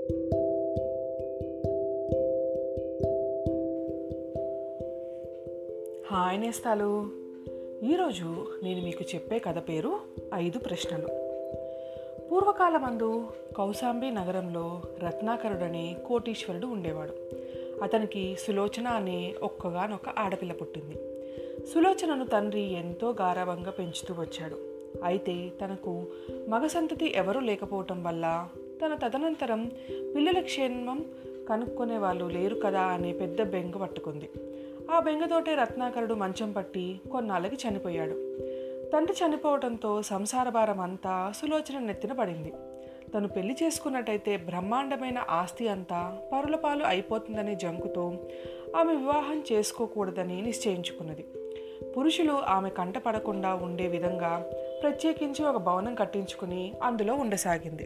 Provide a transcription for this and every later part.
hi నేస్తాలు ఈరోజు నేను మీకు చెప్పే కథ పేరు ఐదు ప్రశ్నలు పూర్వకాలమందు కౌశాంబి నగరంలో రత్నాకరుడనే కోటీశ్వరుడు ఉండేవాడు అతనికి సులోచన అనే ఒక్కగానొక్క ఆడపిల్ల పుట్టింది సులోచనను తండ్రి ఎంతో గారవంగా పెంచుతూ వచ్చాడు అయితే తనకు మగ సంతతి ఎవరూ లేకపోవటం వల్ల తన తదనంతరం పిల్లల క్షేమం కనుక్కునే వాళ్ళు లేరు కదా అనే పెద్ద బెంగ పట్టుకుంది ఆ బెంగతోటే రత్నాకరుడు మంచం పట్టి కొన్నాళ్ళకి చనిపోయాడు తండ్రి చనిపోవడంతో సంసార భారం అంతా సులోచన నెత్తిన పడింది తను పెళ్లి చేసుకున్నట్టయితే బ్రహ్మాండమైన ఆస్తి అంతా పరుల పాలు అయిపోతుందనే జంకుతో ఆమె వివాహం చేసుకోకూడదని నిశ్చయించుకున్నది పురుషులు ఆమె కంట పడకుండా ఉండే విధంగా ప్రత్యేకించి ఒక భవనం కట్టించుకుని అందులో ఉండసాగింది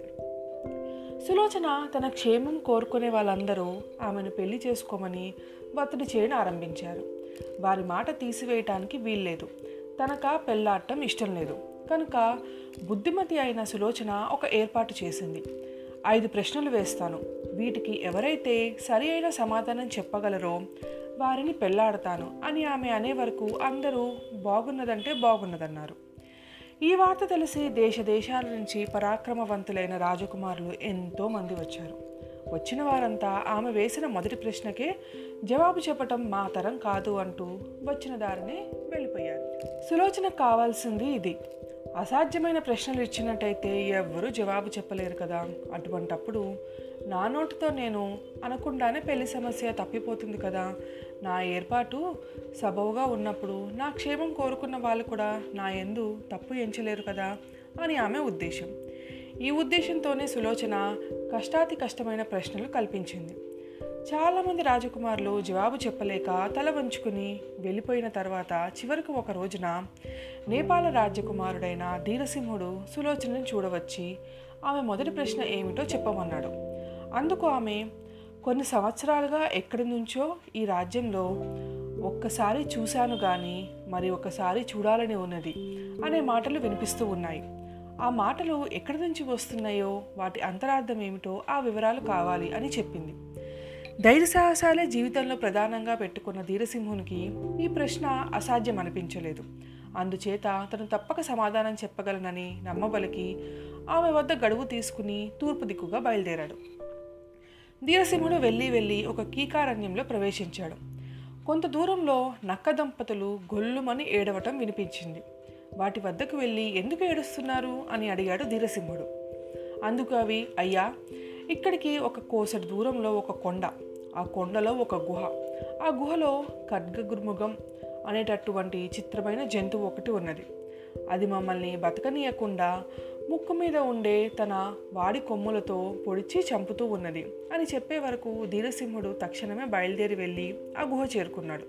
సులోచన తన క్షేమం కోరుకునే వాళ్ళందరూ ఆమెను పెళ్లి చేసుకోమని ఒత్తిడి చేయడం ఆరంభించారు వారి మాట తీసివేయటానికి వీల్లేదు తనక పెళ్ళాడటం ఇష్టం లేదు కనుక బుద్ధిమతి అయిన సులోచన ఒక ఏర్పాటు చేసింది ఐదు ప్రశ్నలు వేస్తాను వీటికి ఎవరైతే సరి అయిన సమాధానం చెప్పగలరో వారిని పెళ్ళాడతాను అని ఆమె అనే వరకు అందరూ బాగున్నదంటే బాగున్నదన్నారు ఈ వార్త తెలిసి దేశ దేశాల నుంచి పరాక్రమవంతులైన రాజకుమారులు ఎంతో మంది వచ్చారు వచ్చిన వారంతా ఆమె వేసిన మొదటి ప్రశ్నకే జవాబు చెప్పటం మా తరం కాదు అంటూ వచ్చిన దారినే వెళ్ళిపోయారు సులోచనకు కావాల్సింది ఇది అసాధ్యమైన ప్రశ్నలు ఇచ్చినట్టయితే ఎవ్వరూ జవాబు చెప్పలేరు కదా అటువంటప్పుడు నా నోటితో నేను అనకుండానే పెళ్లి సమస్య తప్పిపోతుంది కదా నా ఏర్పాటు సబవుగా ఉన్నప్పుడు నా క్షేమం కోరుకున్న వాళ్ళు కూడా నా ఎందు తప్పు ఎంచలేరు కదా అని ఆమె ఉద్దేశం ఈ ఉద్దేశంతోనే సులోచన కష్టాతి కష్టమైన ప్రశ్నలు కల్పించింది చాలామంది రాజకుమారులు జవాబు చెప్పలేక తల వంచుకుని వెళ్ళిపోయిన తర్వాత చివరికి ఒక రోజున నేపాల రాజ్యకుమారుడైన ధీరసింహుడు సులోచనను చూడవచ్చి ఆమె మొదటి ప్రశ్న ఏమిటో చెప్పమన్నాడు అందుకు ఆమె కొన్ని సంవత్సరాలుగా ఎక్కడి నుంచో ఈ రాజ్యంలో ఒక్కసారి చూశాను కానీ మరి ఒకసారి చూడాలని ఉన్నది అనే మాటలు వినిపిస్తూ ఉన్నాయి ఆ మాటలు ఎక్కడి నుంచి వస్తున్నాయో వాటి అంతరార్థం ఏమిటో ఆ వివరాలు కావాలి అని చెప్పింది ధైర్య సాహసాలే జీవితంలో ప్రధానంగా పెట్టుకున్న ధీరసింహునికి ఈ ప్రశ్న అసాధ్యం అనిపించలేదు అందుచేత తను తప్పక సమాధానం చెప్పగలనని నమ్మబలికి ఆమె వద్ద గడువు తీసుకుని తూర్పు దిక్కుగా బయలుదేరాడు ధీరసింహుడు వెళ్ళి వెళ్ళి ఒక కీకారణ్యంలో ప్రవేశించాడు కొంత దూరంలో నక్క దంపతులు గొల్లుమని ఏడవటం వినిపించింది వాటి వద్దకు వెళ్ళి ఎందుకు ఏడుస్తున్నారు అని అడిగాడు ధీరసింహుడు అందుకు అవి అయ్యా ఇక్కడికి ఒక కోసటి దూరంలో ఒక కొండ ఆ కొండలో ఒక గుహ ఆ గుహలో ఖడ్గగుర్ముఖం అనేటటువంటి చిత్రమైన జంతువు ఒకటి ఉన్నది అది మమ్మల్ని బతకనీయకుండా ముక్కు మీద ఉండే తన వాడి కొమ్ములతో పొడిచి చంపుతూ ఉన్నది అని చెప్పే వరకు ధీరసింహుడు తక్షణమే బయలుదేరి వెళ్ళి ఆ గుహ చేరుకున్నాడు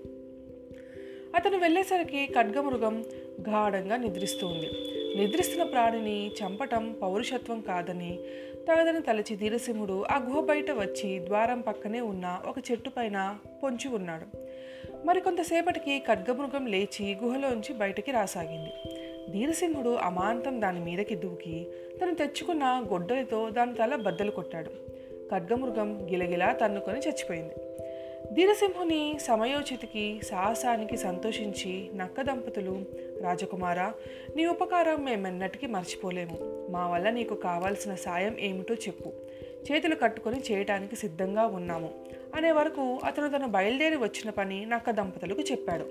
అతను వెళ్ళేసరికి ఖడ్గమృగం గాఢంగా నిద్రిస్తుంది నిద్రిస్తున్న ప్రాణిని చంపటం పౌరుషత్వం కాదని తగదని తలచి ధీరసింహుడు ఆ గుహ బయట వచ్చి ద్వారం పక్కనే ఉన్న ఒక చెట్టు పైన పొంచి ఉన్నాడు మరికొంతసేపటికి ఖడ్గమృగం లేచి గుహలోంచి బయటికి రాసాగింది ధీరసింహుడు అమాంతం దాని మీదకి దూకి తను తెచ్చుకున్న గొడ్డలితో దాని తల బద్దలు కొట్టాడు ఖడ్గమృగం గిలగిలా తన్నుకొని చచ్చిపోయింది ధీరసింహుని సమయోచితికి సాహసానికి సంతోషించి నక్క దంపతులు రాజకుమార నీ ఉపకారం మేమెన్నటికీ మర్చిపోలేము మా వల్ల నీకు కావాల్సిన సాయం ఏమిటో చెప్పు చేతులు కట్టుకొని చేయటానికి సిద్ధంగా ఉన్నాము అనే వరకు అతను తను బయలుదేరి వచ్చిన పని నక్క దంపతులకు చెప్పాడు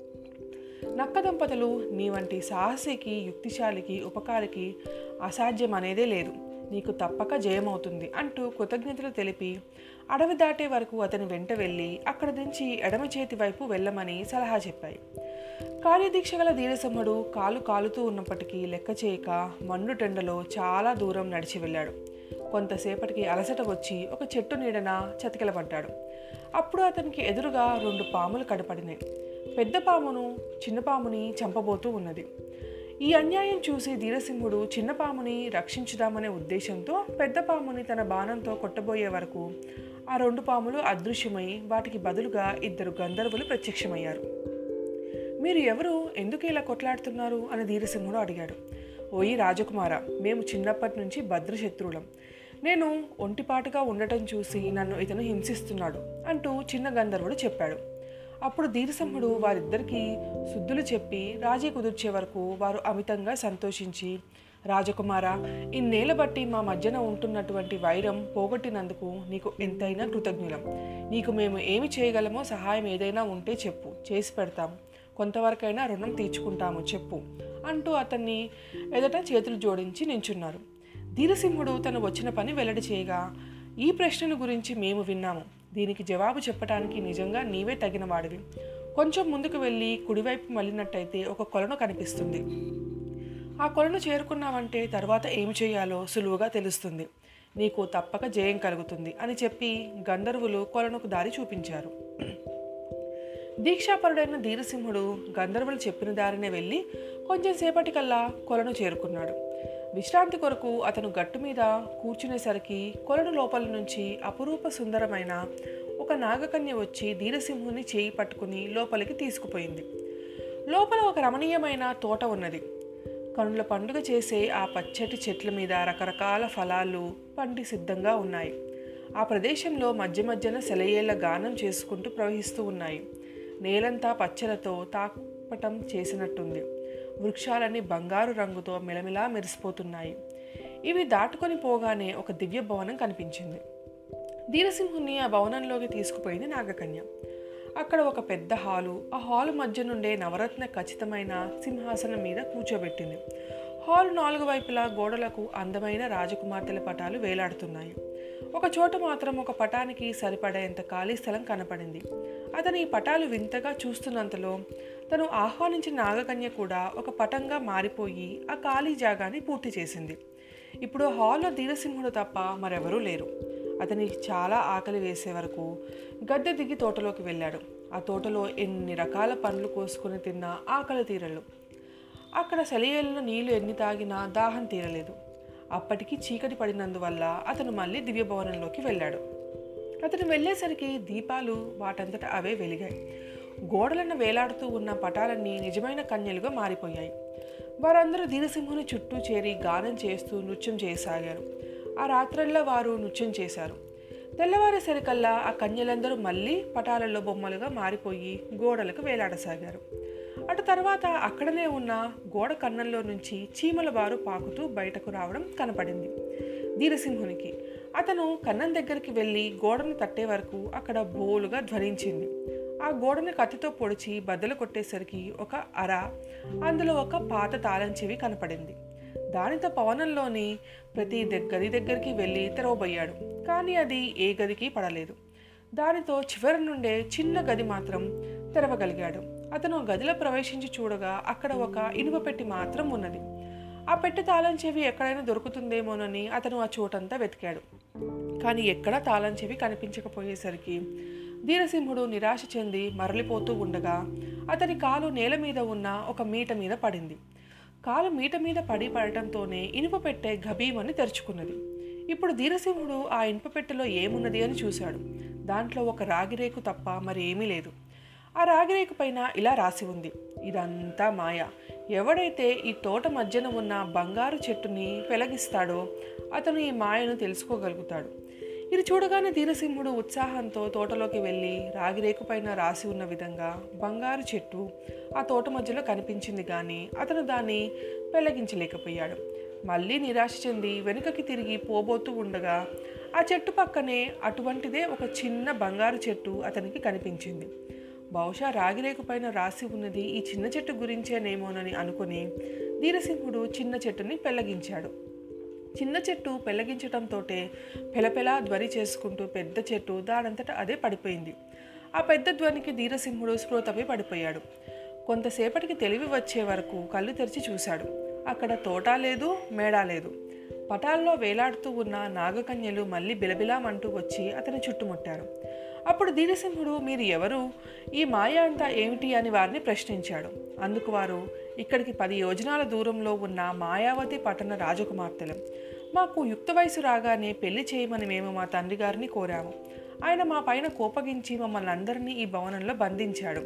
నక్క దంపతులు నీ వంటి సాహసికి యుక్తిశాలికి ఉపకారికి అసాధ్యం అనేదే లేదు నీకు తప్పక జయమవుతుంది అంటూ కృతజ్ఞతలు తెలిపి అడవి దాటే వరకు అతని వెంట వెళ్ళి అక్కడి నుంచి ఎడమ చేతి వైపు వెళ్ళమని సలహా చెప్పాయి కార్యదీక్ష గల ధీరసింహుడు కాలు కాలుతూ ఉన్నప్పటికీ లెక్క చేయక మండుటెండలో చాలా దూరం నడిచి వెళ్ళాడు కొంతసేపటికి అలసట వచ్చి ఒక చెట్టు నీడన చతికిలబడ్డాడు అప్పుడు అతనికి ఎదురుగా రెండు పాములు కడపడినాయి పెద్ద పామును చిన్న పాముని చంపబోతూ ఉన్నది ఈ అన్యాయం చూసి ధీరసింహుడు చిన్న పాముని రక్షించుదామనే ఉద్దేశంతో పెద్ద పాముని తన బాణంతో కొట్టబోయే వరకు ఆ రెండు పాములు అదృశ్యమై వాటికి బదులుగా ఇద్దరు గంధర్వులు ప్రత్యక్షమయ్యారు మీరు ఎవరు ఎందుకు ఇలా కొట్లాడుతున్నారు అని ధీరసింహుడు అడిగాడు ఓయి రాజకుమార మేము చిన్నప్పటి నుంచి భద్రశత్రువులం నేను ఒంటిపాటుగా ఉండటం చూసి నన్ను ఇతను హింసిస్తున్నాడు అంటూ చిన్న గంధర్వుడు చెప్పాడు అప్పుడు ధీరసింహుడు వారిద్దరికీ శుద్ధులు చెప్పి రాజీ కుదిర్చే వరకు వారు అమితంగా సంతోషించి రాజకుమార ఇన్నేళ్ల బట్టి మా మధ్యన ఉంటున్నటువంటి వైరం పోగొట్టినందుకు నీకు ఎంతైనా కృతజ్ఞులం నీకు మేము ఏమి చేయగలమో సహాయం ఏదైనా ఉంటే చెప్పు చేసి పెడతాము కొంతవరకైనా రుణం తీర్చుకుంటాము చెప్పు అంటూ అతన్ని ఎదుట చేతులు జోడించి నించున్నారు ధీరసింహుడు తను వచ్చిన పని వెల్లడి చేయగా ఈ ప్రశ్నను గురించి మేము విన్నాము దీనికి జవాబు చెప్పడానికి నిజంగా నీవే తగిన వాడివి కొంచెం ముందుకు వెళ్ళి కుడివైపు మళ్ళినట్టయితే ఒక కొలను కనిపిస్తుంది ఆ కొలను చేరుకున్నావంటే తర్వాత ఏమి చేయాలో సులువుగా తెలుస్తుంది నీకు తప్పక జయం కలుగుతుంది అని చెప్పి గంధర్వులు కొలనుకు దారి చూపించారు దీక్షాపరుడైన ధీరసింహుడు గంధర్వులు చెప్పిన దారినే వెళ్ళి కొంచెం సేపటికల్లా కొలను చేరుకున్నాడు విశ్రాంతి కొరకు అతను గట్టు మీద కూర్చునేసరికి కొలను లోపల నుంచి అపురూప సుందరమైన ఒక నాగకన్య వచ్చి ధీరసింహుని చేయి పట్టుకుని లోపలికి తీసుకుపోయింది లోపల ఒక రమణీయమైన తోట ఉన్నది కనుల పండుగ చేసే ఆ పచ్చటి చెట్ల మీద రకరకాల ఫలాలు పండి సిద్ధంగా ఉన్నాయి ఆ ప్రదేశంలో మధ్య మధ్యన సెలయేళ్ల గానం చేసుకుంటూ ప్రవహిస్తూ ఉన్నాయి నేలంతా పచ్చలతో తాపటం చేసినట్టుంది వృక్షాలన్నీ బంగారు రంగుతో మిలమిలా మెరిసిపోతున్నాయి ఇవి దాటుకొని పోగానే ఒక దివ్య భవనం కనిపించింది ధీరసింహుని ఆ భవనంలోకి తీసుకుపోయింది నాగకన్య అక్కడ ఒక పెద్ద హాలు ఆ హాలు మధ్య నుండే నవరత్న ఖచ్చితమైన సింహాసనం మీద కూర్చోబెట్టింది హాల్ నాలుగు వైపులా గోడలకు అందమైన రాజకుమార్తెల పటాలు వేలాడుతున్నాయి ఒక చోట మాత్రం ఒక పటానికి సరిపడేంత ఖాళీ స్థలం కనపడింది అతను ఈ పటాలు వింతగా చూస్తున్నంతలో తను ఆహ్వానించిన నాగకన్య కూడా ఒక పటంగా మారిపోయి ఆ ఖాళీ జాగాని పూర్తి చేసింది ఇప్పుడు హాల్లో ధీరసింహుడు తప్ప మరెవరూ లేరు అతనికి చాలా ఆకలి వేసే వరకు గద్దె దిగి తోటలోకి వెళ్ళాడు ఆ తోటలో ఎన్ని రకాల పండ్లు కోసుకుని తిన్నా ఆకలి తీరలు అక్కడ సెలయేళ్ళలో నీళ్లు ఎన్ని తాగినా దాహం తీరలేదు అప్పటికి చీకటి పడినందువల్ల అతను మళ్ళీ దివ్యభవనంలోకి వెళ్ళాడు అతను వెళ్ళేసరికి దీపాలు వాటంతట అవే వెలిగాయి గోడలను వేలాడుతూ ఉన్న పటాలన్నీ నిజమైన కన్యలుగా మారిపోయాయి వారందరూ ధీరసింహుని చుట్టూ చేరి గానం చేస్తూ నృత్యం చేయసాగారు ఆ రాత్రల్లో వారు నృత్యం చేశారు తెల్లవారేసరికల్లా ఆ కన్యలందరూ మళ్ళీ పటాలలో బొమ్మలుగా మారిపోయి గోడలకు వేలాడసాగారు అటు తర్వాత అక్కడనే ఉన్న గోడ కన్నంలో నుంచి చీమల బారు పాకుతూ బయటకు రావడం కనపడింది ధీరసింహునికి అతను కన్నం దగ్గరికి వెళ్ళి గోడను తట్టే వరకు అక్కడ బోలుగా ధ్వనించింది ఆ గోడను కత్తితో పొడిచి బద్దలు కొట్టేసరికి ఒక అర అందులో ఒక పాత తాళం చెవి కనపడింది దానితో పవనంలోని ప్రతి గది దగ్గరికి వెళ్ళి తెరవబోయాడు కానీ అది ఏ గదికి పడలేదు దానితో చివరి నుండే చిన్న గది మాత్రం తెరవగలిగాడు అతను గదిలో ప్రవేశించి చూడగా అక్కడ ఒక ఇనుప పెట్టి మాత్రం ఉన్నది ఆ పెట్టి తాళం చెవి ఎక్కడైనా దొరుకుతుందేమోనని అతను ఆ చోటంతా వెతికాడు కానీ ఎక్కడా తాళం చెవి కనిపించకపోయేసరికి ధీరసింహుడు నిరాశ చెంది మరలిపోతూ ఉండగా అతని కాలు నేల మీద ఉన్న ఒక మీట మీద పడింది కాలు మీట మీద పడి పడటంతోనే ఇనుప పెట్టె గభీమని తెరుచుకున్నది ఇప్పుడు ధీరసింహుడు ఆ ఇనుప పెట్టెలో ఏమున్నది అని చూశాడు దాంట్లో ఒక రాగిరేకు తప్ప మరి ఏమీ లేదు ఆ రాగిరేకు పైన ఇలా రాసి ఉంది ఇదంతా మాయ ఎవడైతే ఈ తోట మధ్యన ఉన్న బంగారు చెట్టుని పెలగిస్తాడో అతను ఈ మాయను తెలుసుకోగలుగుతాడు ఇది చూడగానే ధీరసింహుడు ఉత్సాహంతో తోటలోకి వెళ్ళి రాగిరేకు పైన రాసి ఉన్న విధంగా బంగారు చెట్టు ఆ తోట మధ్యలో కనిపించింది కానీ అతను దాన్ని పెళ్లగించలేకపోయాడు మళ్ళీ నిరాశ చెంది వెనుకకి తిరిగి పోబోతూ ఉండగా ఆ చెట్టు పక్కనే అటువంటిదే ఒక చిన్న బంగారు చెట్టు అతనికి కనిపించింది బహుశా రాగిరేకు పైన రాసి ఉన్నది ఈ చిన్న చెట్టు గురించేనేమోనని అనుకుని ధీరసింహుడు చిన్న చెట్టుని పెళ్లగించాడు చిన్న చెట్టు పెళ్లగించటంతో పెలపెలా ధ్వని చేసుకుంటూ పెద్ద చెట్టు దానంతట అదే పడిపోయింది ఆ పెద్ద ధ్వనికి ధీరసింహుడు స్పృహ తప్పి పడిపోయాడు కొంతసేపటికి తెలివి వచ్చే వరకు కళ్ళు తెరిచి చూశాడు అక్కడ తోట లేదు మేడా లేదు పటాల్లో వేలాడుతూ ఉన్న నాగకన్యలు మళ్ళీ బిలబిలామంటూ వచ్చి అతని చుట్టుముట్టారు అప్పుడు ధీరసింహుడు మీరు ఎవరు ఈ మాయ అంతా ఏమిటి అని వారిని ప్రశ్నించాడు అందుకు వారు ఇక్కడికి పది యోజనాల దూరంలో ఉన్న మాయావతి పట్టణ రాజకుమార్తెలం మాకు యుక్త వయసు రాగానే పెళ్లి చేయమని మేము మా తండ్రి గారిని కోరాము ఆయన మా పైన కోపగించి మమ్మల్ని అందరినీ ఈ భవనంలో బంధించాడు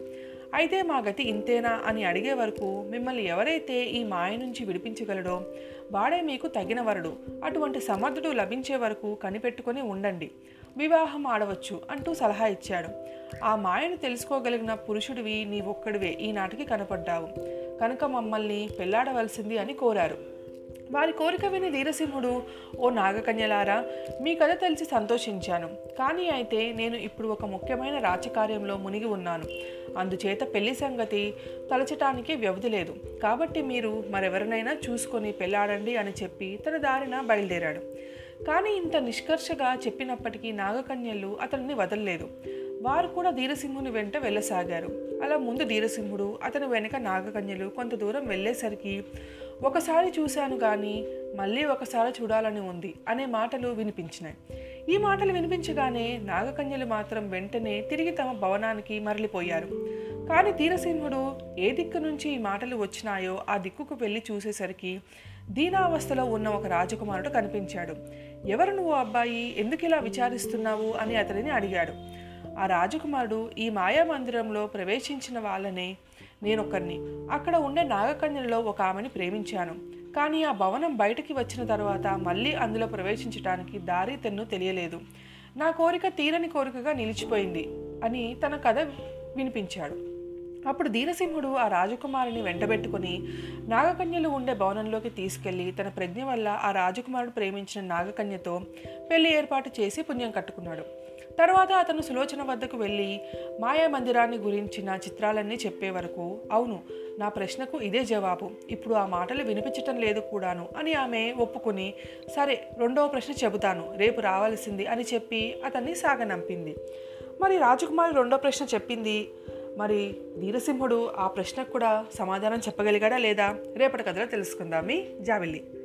అయితే మా గతి ఇంతేనా అని అడిగే వరకు మిమ్మల్ని ఎవరైతే ఈ మాయ నుంచి విడిపించగలడో వాడే మీకు తగిన వరుడు అటువంటి సమర్థుడు లభించే వరకు కనిపెట్టుకొని ఉండండి వివాహం ఆడవచ్చు అంటూ సలహా ఇచ్చాడు ఆ మాయను తెలుసుకోగలిగిన పురుషుడివి నీవొక్కడివే ఈనాటికి కనపడ్డావు కనుక మమ్మల్ని పెళ్లాడవలసింది అని కోరారు వారి కోరిక విని ధీరసింహుడు ఓ నాగకన్యలారా మీ కథ తెలిసి సంతోషించాను కానీ అయితే నేను ఇప్పుడు ఒక ముఖ్యమైన రాజకార్యంలో మునిగి ఉన్నాను అందుచేత పెళ్లి సంగతి తలచటానికి వ్యవధి లేదు కాబట్టి మీరు మరెవరినైనా చూసుకొని పెళ్ళాడండి అని చెప్పి తన దారిన బయలుదేరాడు కానీ ఇంత నిష్కర్షగా చెప్పినప్పటికీ నాగకన్యలు అతన్ని వదలలేదు వారు కూడా ధీరసింహుని వెంట వెళ్ళసాగారు అలా ముందు ధీరసింహుడు అతని వెనుక నాగకన్యలు కొంత దూరం వెళ్ళేసరికి ఒకసారి చూశాను కానీ మళ్ళీ ఒకసారి చూడాలని ఉంది అనే మాటలు వినిపించినాయి ఈ మాటలు వినిపించగానే నాగకన్యలు మాత్రం వెంటనే తిరిగి తమ భవనానికి మరలిపోయారు కానీ తీరసింహుడు ఏ దిక్కు నుంచి ఈ మాటలు వచ్చినాయో ఆ దిక్కుకు వెళ్ళి చూసేసరికి దీనావస్థలో ఉన్న ఒక రాజకుమారుడు కనిపించాడు ఎవరు నువ్వు అబ్బాయి ఎందుకు ఇలా విచారిస్తున్నావు అని అతడిని అడిగాడు ఆ రాజకుమారుడు ఈ మాయా మందిరంలో ప్రవేశించిన వాళ్ళనే నేనొక్కరిని అక్కడ ఉండే నాగకన్యలలో ఒక ఆమెని ప్రేమించాను కానీ ఆ భవనం బయటకి వచ్చిన తర్వాత మళ్ళీ అందులో ప్రవేశించడానికి దారి తెన్ను తెలియలేదు నా కోరిక తీరని కోరికగా నిలిచిపోయింది అని తన కథ వినిపించాడు అప్పుడు ధీరసింహుడు ఆ రాజకుమారిని వెంటబెట్టుకుని నాగకన్యలు ఉండే భవనంలోకి తీసుకెళ్లి తన ప్రజ్ఞ వల్ల ఆ రాజకుమారుడు ప్రేమించిన నాగకన్యతో పెళ్లి ఏర్పాటు చేసి పుణ్యం కట్టుకున్నాడు తర్వాత అతను సులోచన వద్దకు వెళ్ళి మాయా మందిరాన్ని గురించిన చిత్రాలన్నీ చెప్పే వరకు అవును నా ప్రశ్నకు ఇదే జవాబు ఇప్పుడు ఆ మాటలు వినిపించటం లేదు కూడాను అని ఆమె ఒప్పుకుని సరే రెండవ ప్రశ్న చెబుతాను రేపు రావాల్సింది అని చెప్పి అతన్ని సాగనంపింది మరి రాజకుమారి రెండో ప్రశ్న చెప్పింది మరి వీరసింహుడు ఆ ప్రశ్నకు కూడా సమాధానం చెప్పగలిగాడా లేదా రేపటి కథలో తెలుసుకుందాం మీ జావిల్లి